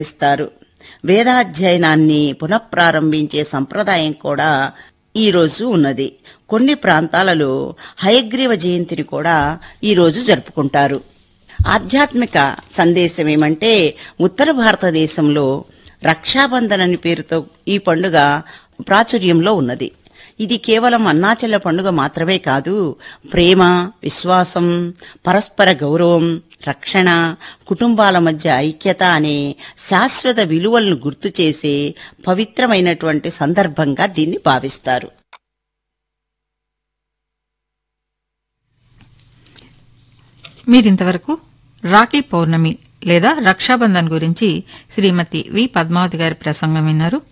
ఇస్తారు వేదాధ్యయనాన్ని పునఃప్రారంభించే సంప్రదాయం కూడా ఈ రోజు ఉన్నది కొన్ని ప్రాంతాలలో హయగ్రీవ జయంతిని కూడా ఈ రోజు జరుపుకుంటారు ఆధ్యాత్మిక సందేశం ఏమంటే ఉత్తర భారతదేశంలో రక్షాబంధన్ అని పేరుతో ఈ పండుగ ప్రాచుర్యంలో ఉన్నది ఇది కేవలం అన్నాచల పండుగ మాత్రమే కాదు ప్రేమ విశ్వాసం పరస్పర గౌరవం రక్షణ కుటుంబాల మధ్య ఐక్యత అనే శాశ్వత విలువలను గుర్తు చేసే పవిత్రమైనటువంటి సందర్భంగా దీన్ని భావిస్తారు మీరింతవరకు రాఖీ పౌర్ణమి లేదా రక్షాబంధన్ గురించి శ్రీమతి వి పద్మావతి గారి ప్రసంగం విన్నారు